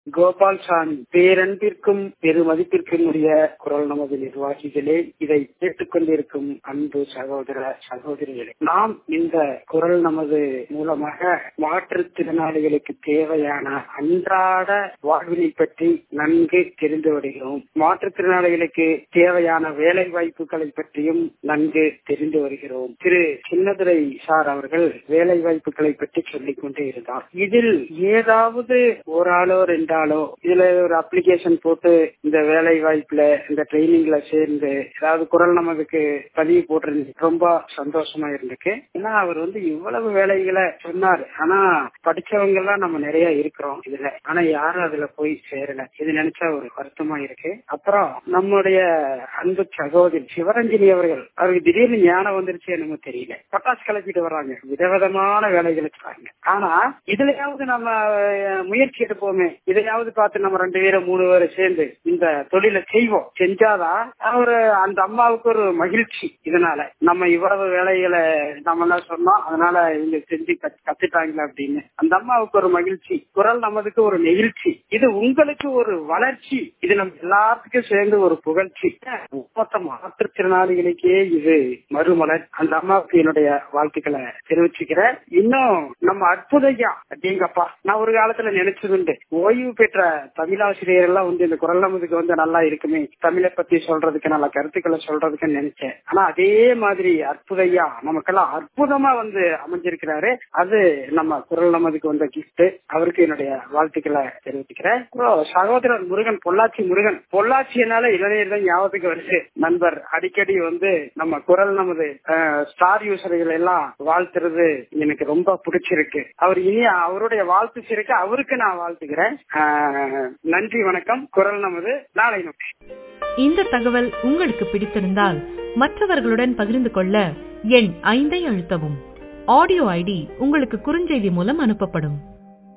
கோபால் சாமி பேரன்பிற்கும் பெருமதிப்பிற்கும் உரிய குரல் நமது நிர்வாகிகளே இதை கேட்டுக்கொண்டிருக்கும் அன்பு சகோதர சகோதரிகளே நாம் இந்த குரல் நமது மூலமாக மாற்றுத்திறனாளிகளுக்கு தேவையான அன்றாட வாழ்வினை பற்றி நன்கு தெரிந்து வருகிறோம் மாற்றுத்திறனாளிகளுக்கு தேவையான வேலை வாய்ப்புகளை பற்றியும் நன்கு தெரிந்து வருகிறோம் திரு சின்னதுரை சார் அவர்கள் வேலை வாய்ப்புகளை பற்றி சொல்லிக் கொண்டே இருந்தார் இதில் ஏதாவது ஒரு ஆளோ ரெண்டாலோ இதுல ஒரு அப்ளிகேஷன் போட்டு இந்த வேலை வாய்ப்புல இந்த ட்ரைனிங்ல சேர்ந்து ஏதாவது குரல் நமதுக்கு பதிவு போட்டிருந்து ரொம்ப சந்தோஷமா இருந்துக்கு ஏன்னா அவர் வந்து இவ்வளவு வேலைகளை சொன்னார் ஆனா படிச்சவங்க எல்லாம் நம்ம நிறைய இருக்கிறோம் இதுல ஆனா யாரும் அதுல போய் சேரல இது நினைச்சா ஒரு வருத்தமா இருக்கு அப்புறம் நம்முடைய அன்பு சகோதரி சிவரஞ்சனி அவர்கள் அவருக்கு திடீர்னு ஞானம் வந்துருச்சு என்னமோ தெரியல பட்டாசு கிளப்பிட்டு வர்றாங்க விதவிதமான வேலைகளை செய்றாங்க ஆனா இதுலயாவது நம்ம அஹ், முயற்சி எடுப்போமே இதையாவது பார்த்து நம்ம ரெண்டு பேரும் மூணு பேரும் சேர்ந்து இந்த தொழிலை செய்வோம் செஞ்சாதான் ஒரு அந்த அம்மாவுக்கு ஒரு மகிழ்ச்சி இதனால நம்ம இவ்வளவு வேலைகளை நம்ம எல்லாம் சொன்னோம் அதனால இவங்க செஞ்சு கத்து- கத்துட்டாங்களே அப்படின்னு அந்த அம்மாவுக்கு ஒரு மகிழ்ச்சி குரல் நமதுக்கு ஒரு நெகிழ்ச்சி இது உங்களுக்கு ஒரு வளர்ச்சி இது நம்ம எல்லாத்துக்கும் சேர்ந்து ஒரு புகழ்ச்சி மொத்த மாற்றுத்திறனாளிகளுக்கே இது மறுமலர் அந்த அம்மாவுக்கு என்னுடைய வாழ்த்துக்களை தெரிவிச்சுக்கிறேன் இன்னும் நம்ம அற்புதையா அப்படிங்கப்பா நான் ஒரு காலத்துல நினைச்சதுண்டு ஓய்வு பெற்ற தமிழாசிரியர் எல்லாம் வந்து இந்த குரல் நமதுக்கு வந்து நல்லா இருக்குமே தமிழை பத்தி சொல்றதுக்கு நல்ல கருத்துக்களை சொல்றதுக்கு நினைச்சேன் ஆனா அதே மாதிரி அற்புதையா நமக்கெல்லாம் அற்புதமா வந்து அமைஞ்சிருக்கிறாரு அது நம்ம குரல் நமதுக்கு வந்த கிஃப்ட் அவருக்கு என்னுடைய வாழ்த்துக்களை தெரிவிச்சுக்கிறேன் அப்புறம் சகோதரர் முருகன் பொள்ளாச்சி முருகன் பொள்ளாச்சினால இளைஞர் தான் ஞாபகத்துக்கு வருது நண்பர் அடிக்கடி வந்து நம்ம குரல் நமது அஹ், ஸ்டார் யூசர்கள் எல்லாம் வாழ்த்துறது எனக்கு ரொம்ப பிடிச்சிருக்கு அவர் இனி அவருடைய வாழ்த்து சிறக்க அவருக்கு நான் வாழ்த்துக்கிறேன் அஹ், நன்றி வணக்கம் குரல் நமது நாளை நோக்கி இந்த தகவல் உங்களுக்கு பிடித்திருந்தால் மற்றவர்களுடன் பகிர்ந்து கொள்ள எண் ஐந்தை அழுத்தவும் ஆடியோ ஐடி உங்களுக்கு குறுஞ்செய்தி மூலம் அனுப்பப்படும்